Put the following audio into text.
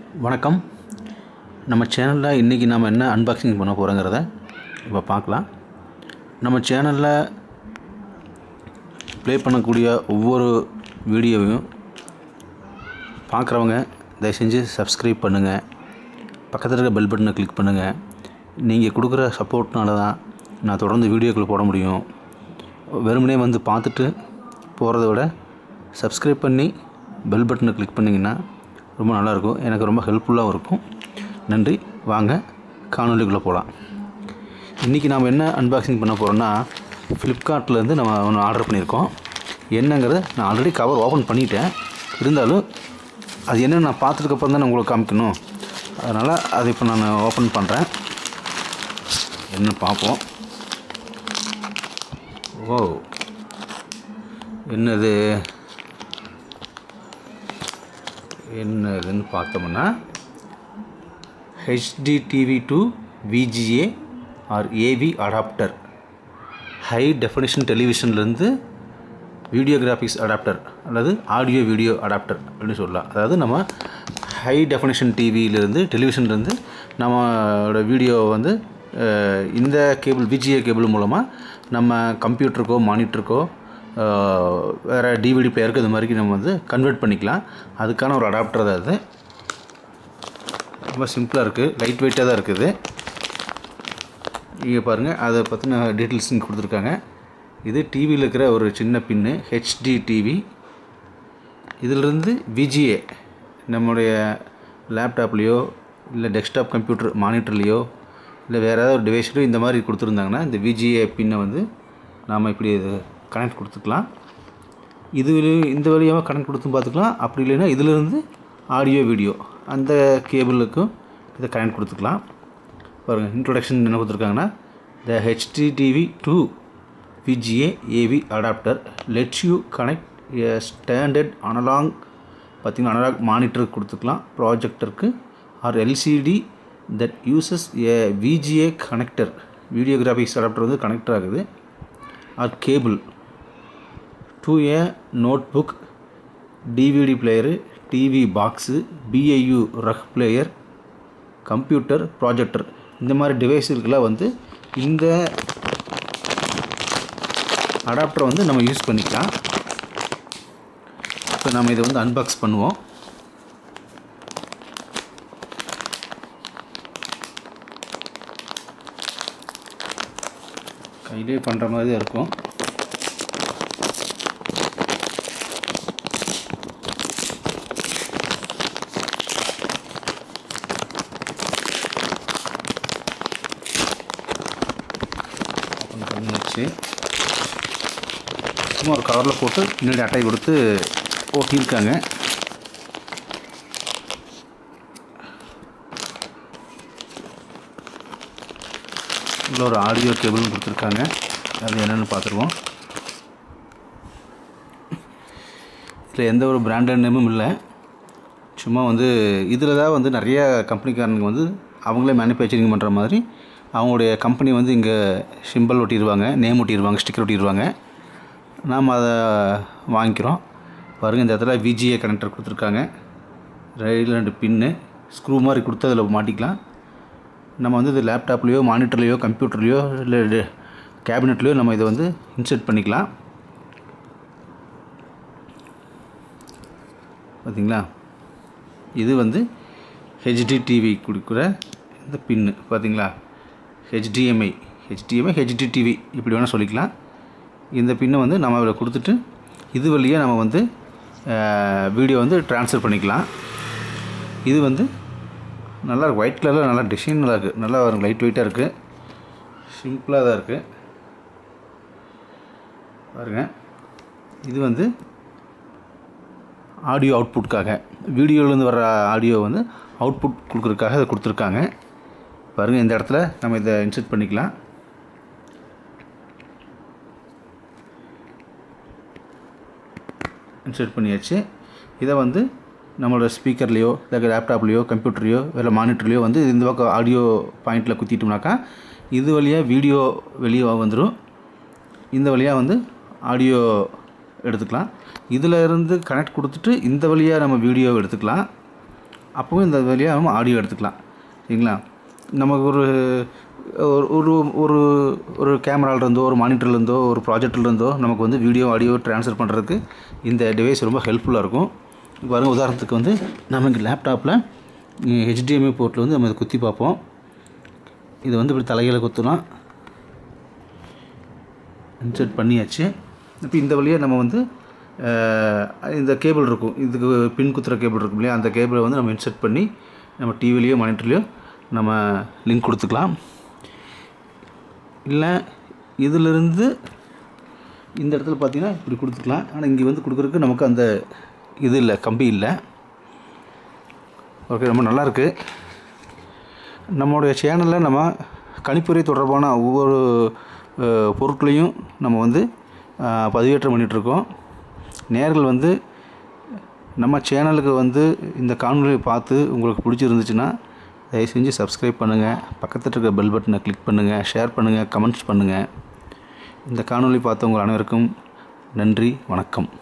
வணக்கம் நம்ம சேனலில் இன்றைக்கி நம்ம என்ன அன்பாக்சிங் பண்ண போகிறோங்கிறத இப்போ பார்க்கலாம் நம்ம சேனலில் ப்ளே பண்ணக்கூடிய ஒவ்வொரு வீடியோவையும் பார்க்குறவங்க தயவு செஞ்சு சப்ஸ்கிரைப் பண்ணுங்கள் பக்கத்தில் இருக்க பெல் பட்டனை கிளிக் பண்ணுங்கள் நீங்கள் கொடுக்குற சப்போர்ட்னால தான் நான் தொடர்ந்து வீடியோக்கள் போட முடியும் வெறுமனே வந்து பார்த்துட்டு போகிறத விட சப்ஸ்கிரைப் பண்ணி பெல் பட்டனை கிளிக் பண்ணிங்கன்னா ரொம்ப நல்லாயிருக்கும் எனக்கு ரொம்ப ஹெல்ப்ஃபுல்லாகவும் இருக்கும் நன்றி வாங்க காணொலிக்குள்ளே போகலாம் இன்றைக்கி நாம் என்ன அன்பாக்சிங் பண்ண போகிறோன்னா ஃப்ளிப்கார்ட்லேருந்து நம்ம ஒன்று ஆர்டர் பண்ணியிருக்கோம் என்னங்கிறத நான் ஆல்ரெடி கவர் ஓப்பன் பண்ணிட்டேன் இருந்தாலும் அது என்னன்னு நான் பார்த்ததுக்கப்புறம் தான் நான் உங்களுக்கு காமிக்கணும் அதனால் அதை இப்போ நான் ஓப்பன் பண்ணுறேன் என்ன பார்ப்போம் ஓ என்னது என்னதுன்னு பார்த்தோம்னா HDTV to VGA or AV adapter high definition டெலிவிஷன்லேருந்து வீடியோ கிராஃபிக்ஸ் அடாப்டர் அல்லது ஆடியோ வீடியோ அடாப்டர் அப்படின்னு சொல்லலாம் அதாவது நம்ம ஹை டெஃபினிஷன் டிவியிலேருந்து டெலிவிஷன்லேருந்து நம்மளோட வீடியோ வந்து அஹ், இந்த கேபிள் விஜிஏ கேபிள் மூலமாக நம்ம கம்ப்யூட்டருக்கோ மானிட்டருக்கோ வேறு டிவிடி பிளேயருக்கு இது மாதிரி நம்ம வந்து கன்வெர்ட் பண்ணிக்கலாம் அதுக்கான ஒரு அடாப்டர் தான் அது ரொம்ப சிம்பிளாக இருக்குது லைட் வெயிட்டாக தான் இருக்குது இங்கே பாருங்கள் அதை பற்றின டீட்டெயில்ஸ் இங்கே கொடுத்துருக்காங்க இது டிவியில் இருக்கிற ஒரு சின்ன பின்னு ஹெச்டி டிவி இதிலிருந்து விஜிஏ நம்முடைய லேப்டாப்லேயோ இல்லை டெஸ்க்டாப் கம்ப்யூட்டர் மானிட்டர்லேயோ இல்லை வேறு ஏதாவது ஒரு டிவைஸ்லையோ இந்த மாதிரி கொடுத்துருந்தாங்கன்னா இந்த விஜிஏ பின்னை வந்து நாம் இப்படி இது கனெக்ட் கொடுத்துக்கலாம் இது இந்த வழியாக கனெக்ட் கொடுத்து பார்த்துக்கலாம் அப்படி இல்லைன்னா இதிலிருந்து ஆடியோ வீடியோ அந்த கேபிளுக்கும் இதை கனெக்ட் கொடுத்துக்கலாம் பாருங்கள் இன்ட்ரொடக்ஷன் என்ன கொடுத்துருக்காங்கன்னா the HDTV to VGA AV adapter lets you connect a standard analog பார்த்திங்கன்னா அனலாக் மானிட்டர் கொடுத்துக்கலாம் ப்ராஜெக்டருக்கு or LCD that uses a VGA connector video graphics adapter வந்து கனெக்ட் ஆகுது or cable to a notebook DVD player TV box பிஐயு ரக் player computer projector இந்த மாதிரி டிவைஸுக்கெல்லாம் வந்து இந்த அடாப்டரை வந்து நம்ம யூஸ் பண்ணிக்கலாம் இப்போ நம்ம இதை வந்து அன்பாக்ஸ் பண்ணுவோம் கையிலே பண்ணுற மாதிரி தான் இருக்கும் ஓப்பன் பண்ணி வச்சு சும்மா ஒரு கவரில் போட்டு பின்னாடி அட்டை கொடுத்து ஓட்டியிருக்காங்க உள்ள ஒரு ஆடியோ கேபிளும் கொடுத்துருக்காங்க அது என்னென்னு பார்த்துருவோம் இதில் எந்த ஒரு பிராண்டட் நேமும் இல்லை சும்மா வந்து இதில் தான் வந்து நிறைய கம்பெனிக்காரங்க வந்து அவங்களே மேனுஃபேக்சரிங் பண்ணுற மாதிரி அவங்களுடைய கம்பெனி வந்து இங்கே சிம்பிள் ஒட்டிடுவாங்க நேம் ஒட்டிடுவாங்க ஸ்டிக்கர் ஒட்டிடுவாங்க நாம் அதை வாங்கிக்கிறோம் பாருங்கள் இந்த இடத்துல விஜிஏ கனெக்டர் கொடுத்துருக்காங்க ரயில் ரெண்டு பின்னு ஸ்க்ரூ மாதிரி கொடுத்து அதில் மாட்டிக்கலாம் நம்ம வந்து இது லேப்டாப்லேயோ மானிட்டர்லேயோ கம்ப்யூட்டர்லேயோ இல்லை கேபினெட்லேயோ நம்ம இதை வந்து இன்சர்ட் பண்ணிக்கலாம் பார்த்தீங்களா இது வந்து ஹெச்டி டிவி கொடுக்குற இந்த பின்னு பார்த்தீங்களா ஹெச்டிஎம்ஐ ஹெச்டிஎம்ஐ ஹெச்டி டிவி இப்படி வேணால் சொல்லிக்கலாம் இந்த பின்னை வந்து நம்ம இதில் கொடுத்துட்டு இது வழியாக நம்ம வந்து வீடியோ வந்து ட்ரான்ஸ்ஃபர் பண்ணிக்கலாம் இது வந்து நல்லா இருக்கு ஒயிட் கலரில் நல்லா டிசைன் நல்லா இருக்குது நல்லா லைட் வெயிட்டாக இருக்குது சிம்பிளாக தான் இருக்குது பாருங்க இது வந்து ஆடியோ அவுட்புட்காக வீடியோலேருந்து வர ஆடியோ வந்து அவுட்புட் கொடுக்குறதுக்காக இதை கொடுத்துருக்காங்க பாருங்கள் இந்த இடத்துல நம்ம இதை இன்சர்ட் பண்ணிக்கலாம் இன்சர்ட் பண்ணியாச்சு இதை வந்து நம்மளோட ஸ்பீக்கர்லேயோ இல்லை லேப்டாப்லேயோ கம்ப்யூட்டர்லையோ இல்லை மானிட்டர்லேயோ வந்து இந்த பக்கம் ஆடியோ பாயிண்டில் குத்திட்டோம்னாக்கா இது வழியாக வீடியோ வெளியே வந்துடும் இந்த வழியாக வந்து ஆடியோ எடுத்துக்கலாம் இதில் இருந்து கனெக்ட் கொடுத்துட்டு இந்த வழியாக நம்ம வீடியோ எடுத்துக்கலாம் அப்போவும் இந்த வழியாக நம்ம ஆடியோ எடுத்துக்கலாம் சரிங்களா நமக்கு ஒரு ஒரு ஒரு ஒரு ஒரு கேமராலேருந்தோ ஒரு மானிட்டர்லேருந்தோ ஒரு ப்ராஜெக்ட்லேருந்தோ நமக்கு வந்து வீடியோ ஆடியோ ட்ரான்ஸ்ஃபர் பண்ணுறதுக்கு இந்த டிவைஸ் ரொம்ப ஹெல்ப்ஃபுல்லாக இருக்கும் பாருங்க உதாரணத்துக்கு வந்து நம்ம இங்கே லேப்டாப்பில் ஹெச்டிஎம்ஐ போர்ட்டில் வந்து நம்ம இதை குத்தி பார்ப்போம் இது வந்து இப்படி தலைகளை குத்தலாம் இன்சர்ட் பண்ணியாச்சு இப்போ இந்த வழியாக நம்ம வந்து அஹ், இந்த கேபிள் இருக்கும் இதுக்கு பின் குத்துற கேபிள் இருக்கும் இல்லையா அந்த கேபிளை வந்து நம்ம இன்சர்ட் பண்ணி நம்ம டிவிலையோ மானிட்டர்லையோ நம்ம லிங்க் கொடுத்துக்கலாம் இல்லை இதிலிருந்து இந்த இடத்துல பார்த்தீங்கன்னா இப்படி கொடுத்துக்கலாம் ஆனால் இங்கே வந்து கொடுக்குறதுக்கு நமக்கு அந்த இது இல்லை கம்பி இல்லை ஓகே ரொம்ப நல்லாயிருக்கு நம்மளுடைய சேனலில் நம்ம கணிப்பொறி தொடர்பான ஒவ்வொரு அஹ், பொருட்களையும் நம்ம வந்து அஹ், பதிவேற்றம் பண்ணிகிட்ருக்கோம் நேர்கள் வந்து நம்ம சேனலுக்கு வந்து இந்த காணொலியை பார்த்து உங்களுக்கு பிடிச்சிருந்துச்சுன்னா தயவு செஞ்சு சப்ஸ்கிரைப் பண்ணுங்கள் பக்கத்தில் இருக்க பெல் பட்டனை கிளிக் பண்ணுங்கள் ஷேர் பண்ணுங்கள் கமெண்ட்ஸ் பண்ணுங்கள் இந்த காணொளி பார்த்தவங்க அனைவருக்கும் நன்றி வணக்கம்